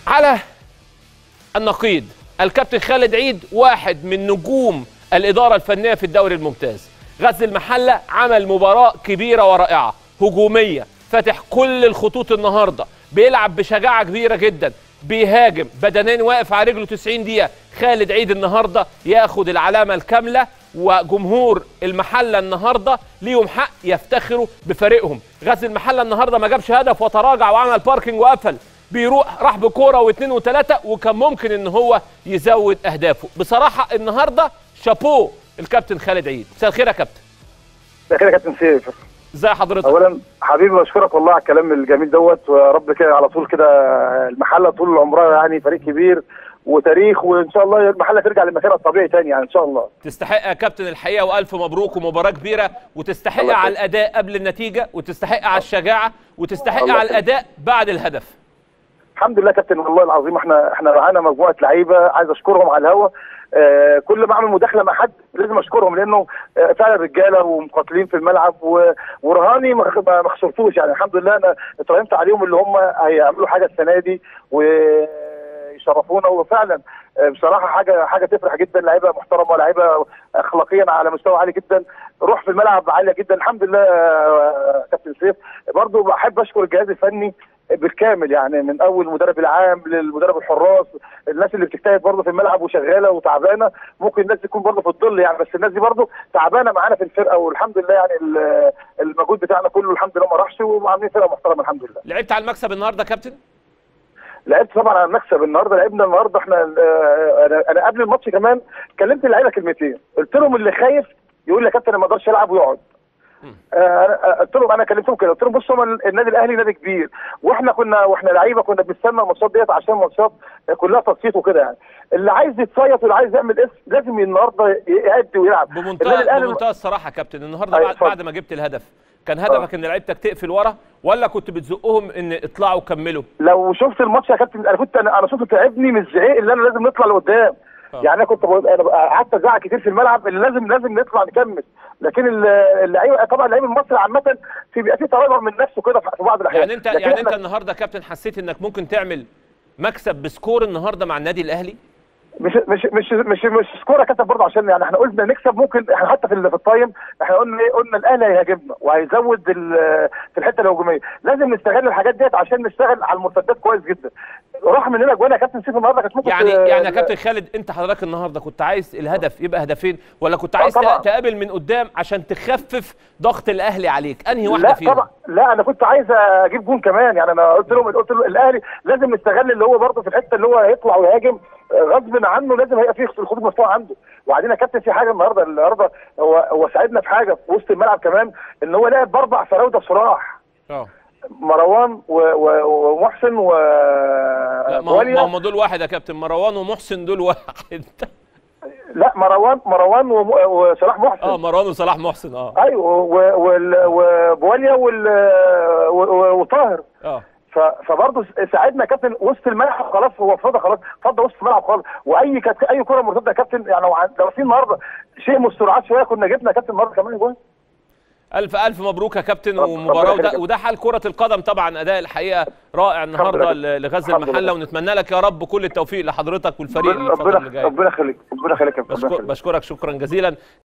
على النقيض الكابتن خالد عيد واحد من نجوم الإدارة الفنية في الدوري الممتاز غزل المحلة عمل مباراة كبيرة ورائعة هجومية فاتح كل الخطوط النهاردة بيلعب بشجاعة كبيرة جدا بيهاجم بدنيا واقف على رجله 90 دقيقة خالد عيد النهاردة ياخد العلامة الكاملة وجمهور المحلة النهاردة ليهم حق يفتخروا بفريقهم غزل المحلة النهاردة ما جابش هدف وتراجع وعمل باركينج وقفل بيروح راح بكوره واثنين وثلاثه وكان ممكن ان هو يزود اهدافه بصراحه النهارده شابوه الكابتن خالد عيد مساء الخير يا كابتن ده كده كابتن سيف ازي حضرتك اولا حبيبي بشكرك والله على الكلام الجميل دوت ويا رب كده على طول كده المحله طول عمرها يعني فريق كبير وتاريخ وان شاء الله المحله ترجع لمكانها الطبيعي تاني يعني ان شاء الله تستحق يا كابتن الحقيقه والف مبروك ومباراه كبيره وتستحق الله على يخليك. الاداء قبل النتيجه وتستحق على الشجاعه وتستحق الله على يخليك. الاداء بعد الهدف الحمد لله كابتن والله العظيم احنا احنا معانا مجموعه لعيبه عايز اشكرهم على الهوا آه كل ما اعمل مداخله مع حد لازم اشكرهم لانه آه فعلا رجاله ومقاتلين في الملعب و- ورهاني ما خ- ما ما خسرتوش يعني الحمد لله انا اتراهنت عليهم اللي هم هيعملوا حاجه السنه دي ويشرفونا وفعلا آه، بصراحه حاجه حاجه تفرح جدا لعيبه محترمه لعيبه اخلاقيا على مستوى عالي جدا روح في الملعب عاليه جدا الحمد لله آه، كابتن سيف برضو بحب اشكر الجهاز الفني بالكامل يعني من اول المدرب العام للمدرب الحراس الناس اللي بتجتهد برضه في الملعب وشغاله وتعبانه ممكن الناس دي تكون برضه في الظل يعني بس الناس دي برضه تعبانه معانا في الفرقه والحمد لله يعني ال- المجهود بتاعنا كله الحمد لله ما راحش وعاملين فرقه محترمه الحمد لله لعبت على المكسب النهارده يا كابتن لعبت طبعا على المكسب النهارده لعبنا النهارده احنا آه، انا انا قبل الماتش كمان كلمت اللعيبه كلمتين قلت لهم اللي خايف يقول لي يا كابتن انا ما اقدرش العب ويقعد آه، أنا- آه، قلت لهم انا كلمتهم كده قلت لهم بصوا هم النادي الاهلي نادي كبير واحنا كنا واحنا لعيبه كنا بنستنى الماتشات ديت عشان ماتشات كلها تصفيت وكده يعني اللي عايز يتصيط واللي عايز يعمل اسم لازم النهارده يأدي ويلعب النادي بمنتهى الأهلي- بمنتهى الصراحه يا كابتن النهارده أيوة، بعد, اتفضل. بعد ما جبت الهدف كان هدفك ان لعيبتك تقفل ورا ولا كنت بتزقهم ان اطلعوا كملوا لو شفت الماتش يا كابتن انا كنت انا انا صوتي تعبني من الزعيق اللي انا لازم نطلع لقدام آه. يعني انا كنت بقول انا بقى- قعدت ازعق كتير في الملعب اللي لازم لازم نطلع نكمل لكن ال- اللعيبه طبعا اللعيب المصري عامه في بيبقى في تراجع من نفسه كده في بعض الاحيان يعني انت لكن يعني إحنا- انت النهارده يا كابتن حسيت انك ممكن تعمل مكسب بسكور النهارده مع النادي الاهلي مش مش مش مش مش سكوره كتب برضه عشان يعني احنا قلنا نكسب ممكن احنا حتى في ال- في التايم احنا قلنا ايه قلنا الاهلي هيهاجمنا وهيزود ال- في الحته الهجوميه لازم نستغل الحاجات ديت عشان نشتغل على المرتدات كويس جدا راح مننا جوانا يا كابتن سيف النهارده كانت ممكن يعني ت- يعني يا كابتن خالد انت حضرتك النهارده كنت عايز الهدف يبقى هدفين ولا كنت آه عايز طبعاً. تقابل من قدام عشان تخفف ضغط الاهلي عليك انهي واحده لا فيهم طبعا لا انا كنت عايز اجيب جون كمان يعني انا قلت لهم قلت له الاهلي لازم نستغل اللي هو برضه في الحته اللي هو هيطلع ويهاجم آه، غصب عنه لازم هيبقى فيه الخطوط مفتوحه عنده وبعدين يا كابتن في حاجه النهارده النهارده هو هو ساعدنا في حاجه في وسط الملعب كمان ان هو لعب باربع فراوده صراح اه مروان و- و- ومحسن و لا ما هو- ما بواليا هم دول واحد يا كابتن مروان ومحسن دول واحد لا مروان مروان وم- وصلاح محسن اه مروان وصلاح محسن اه ايوه و- وال- وبواليا وال- و- و- وطاهر اه ف- فبرضه ساعدنا كابتن وسط الملعب خلاص هو فضى خلاص فضى وسط الملعب خالص واي كانت اي كره مرتده يا كابتن يعني لو عن- لو في النهارده شيء من السرعات شويه كنا جبنا كابتن النهارده كمان جول الف الف مبروك يا كابتن رب- ومباراه ربنا وده, يخليك. وده حال كره القدم طبعا اداء الحقيقه رائع النهارده لله. ل- لغزل الحمد المحله لله. ونتمنى لك يا رب كل التوفيق لحضرتك والفريق الفتره اللي ربنا جايه ربنا يخليك ربنا يخليك يا كابتن، ربنا بشكر يخليك بشكرك شكرا جزيلا